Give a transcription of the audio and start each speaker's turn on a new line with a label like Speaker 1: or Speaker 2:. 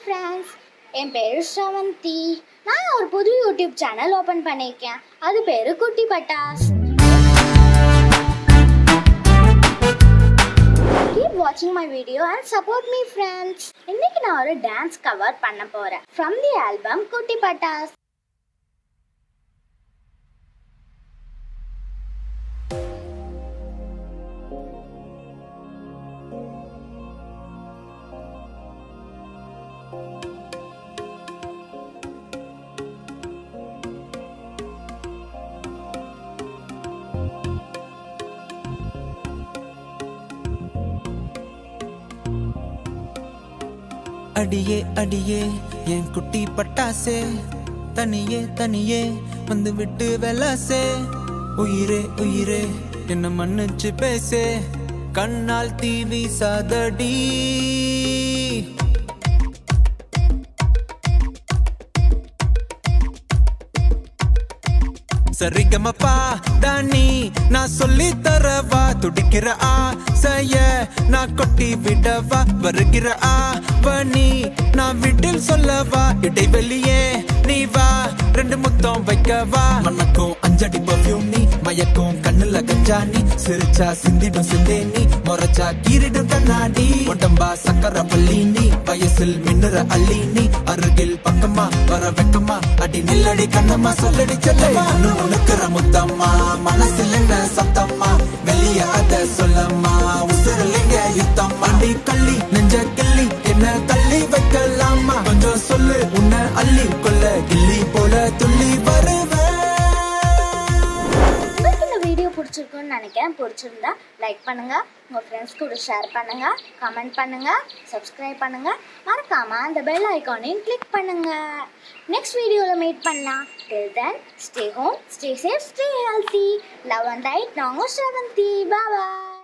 Speaker 1: friends என் பேர் ஸ்ரவந்தி நான் ஒரு புது யூடியூப் சேனல் ஓப்பன் பண்ணியிருக்கேன் அது பேர் குட்டி பட்டாஸ் கீப் வாட்சிங் my video and support me friends இன்னைக்கு நான் ஒரு டான்ஸ் கவர் பண்ண போகிறேன் ஃப்ரம் தி ஆல்பம் குட்டி பட்டாஸ்
Speaker 2: அடியே அடியே என் குட்டி பட்டாசே தனியே தனியே வந்து விட்டு வெலாசே உயிரே உயிரே என்ன மன்னிச்சு பேசே கண்ணால் தீவி சாதடி சரிகமப்பா தானி நான் சொல்லி தரவா துடிக்கிற ஆசைய நான் கொட்டி விடவா வருகிற ஆவணி நான் வீட்டில் சொல்லவா இடைவெளியே நீ வா ரெண்டு முத்தம் வைக்கவா மணக்கும் அஞ்சடி பர்ஃபியூம் நீ மயக்கும் கண்ணுல கஞ்சா நீ சிரிச்சா சிந்திடும் சிந்தே நீ முறைச்சா கீரிடும் கண்ணாடி உடம்பா சக்கர பள்ளி நீ வயசில் மின்னுற அள்ளி நீ அருகில் பக்கமா வர வெக்கமா அடி நில்லடி கண்ணம்மா சொல்லடி செல்லம்மா உனக்குற முத்தம்மா மனசில் என்ன சத்தம்மா வெளிய அத சொல்லம்மா உசுரலிங்க யுத்தம் அடி கள்ளி நெஞ்ச கிள்ளி என்ன தள்ளி வைக்கலாமா கொஞ்சம் சொல்லு உன்னை அள்ளி கொள்ள கிள்ளி போல துள்ளி வருவேன்
Speaker 1: உங்களுக்கு இந்த வீடியோ பிடிச்சிருக்குன்னு நினைக்கிறேன் பிடிச்சிருந்தா லைக் பண்ணுங்க உங்க ஃப்ரெண்ட்ஸ் கூட ஷேர் பண்ணுங்க கமெண்ட் பண்ணுங்க சப்ஸ்கிரைப் பண்ணுங்க மறக்காம அந்த பெல் ஐகானையும் கிளிக் பண்ணுங்க நெக்ஸ்ட் வீடியோவில் மீட் பண்ணலாம் till then stay home stay safe stay healthy love and right நாங்கள் செவந்தி பாய்